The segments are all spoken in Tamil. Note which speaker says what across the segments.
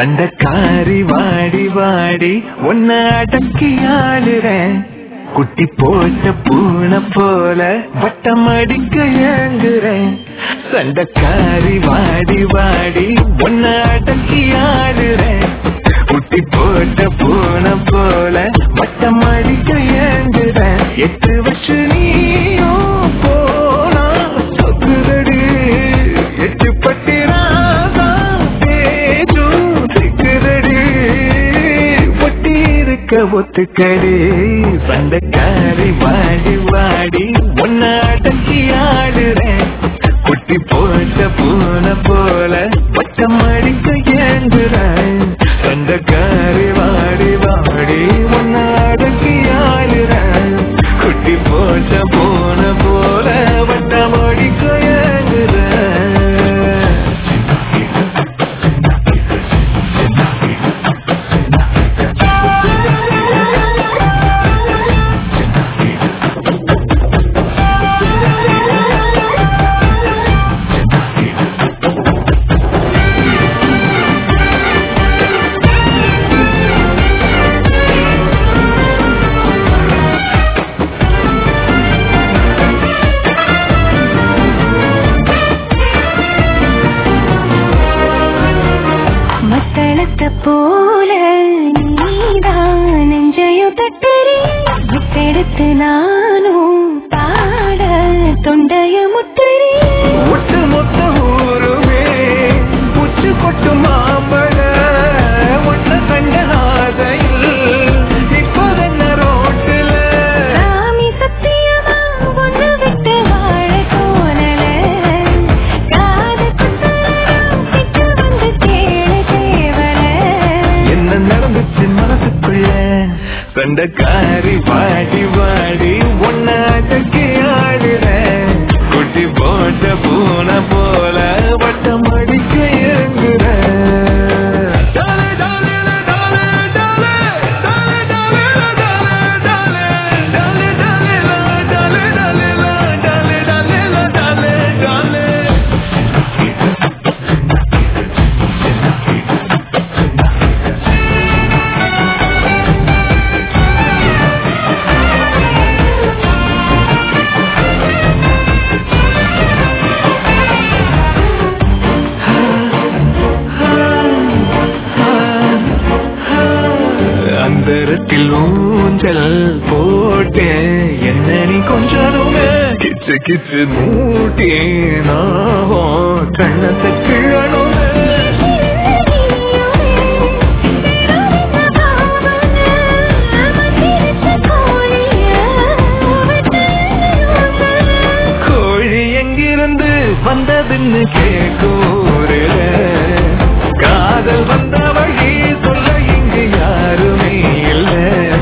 Speaker 1: சண்டக்காரி வாடி வாடி உன்னை அடக்கி ஆளுறேன் குட்டி போட்ட பூனை போல வட்டம் அடிக்க ஏங்குறேன் சண்டக்காரி வாடி வாடி உன்னை அடக்கி ஆளுறேன் குட்டி போட்ட பூனை போல வட்டம் அடிக்க ஏங்குறேன் எட்டு வச்சு நீயும் போனா சொக்குதடி எட்டு பட்டிராதா பேச்சும் சிக்குதடி ஒட்டி இருக்க ஒத்துக்கடி சண்டைக்காரி வாடி வாடி உன்னை அடக்கி ஆடுறேன் குட்டி போட்ட பூனை போல பட்டம் அடிக்க ஏங்குறேன் சண்டைக்காரி வாடி வாடி உன்னை அடக்கி ஆடுறேன் குட்டி போட்ட பூனை போல வட்டம் அடிக்க ஏங்குறேன்
Speaker 2: மத்தளத்தை போல நீதான் நெஞ்சையும் தட்டறி விட்டெடுத்து நானும் பாட தொண்டைய முத்தறி
Speaker 1: ஒட்டு மொத்த ஊருமே உச்சு கொட்டு மாம்பழ ஒன்ன கண்ட ஆசையில் இப்போதென்ன ரோட்டுல
Speaker 2: சாமி சத்தியமா ஒண்ணு விட்டு வாழ தோணல காது குத்தலாம் கிட்ட வந்து கேளு தேவல
Speaker 1: என்ன நடந்துச்சு மனசுக்குள்ள சண்டைக்காரி வாடி வாடி ஒன்ன அடக்கி ஆடுற குட்டி போட்ட பூனை போல வட்டம் அடிக்க ஏங்குற டாலே, டாலே, டாலே, டாலே, டாலே, டாலே, டாலே, டாலே, டாலே, டாலே, டாலே, டாலே, டாலே, டாலே, டாலே. அந்தரத்தில் ஊஞ்சல் போட்டே என்ன நீ கொஞ்சமே கிச்சு கிச்சு மூட்டி நாகம் கண்ணத்தை கிழணுமே கோழி எங்கிருந்து வந்ததுன்னு கேட்கூருல காதல் வந்த வழி சொல்ல இங்கு யாருமே இல்லை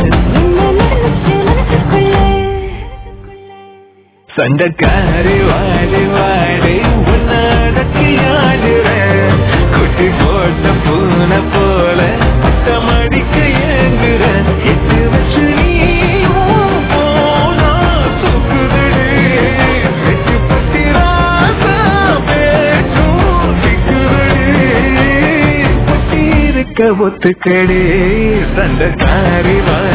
Speaker 1: சண்டைக்காரி வாடி வாடி உன்னடக்கி ஆடுற குட்டி போட்ட பூனை போல பட்டம் அடிக்க ஏங்குற எட்டு வச்சு நீயும் போனா சுக்குதடி வெட்டு பட்டி ராசா பேச்சும் சிக்குதடி ஒட்டி இருக்க ஒத்துக்கடி சண்டைக்காரி வாடி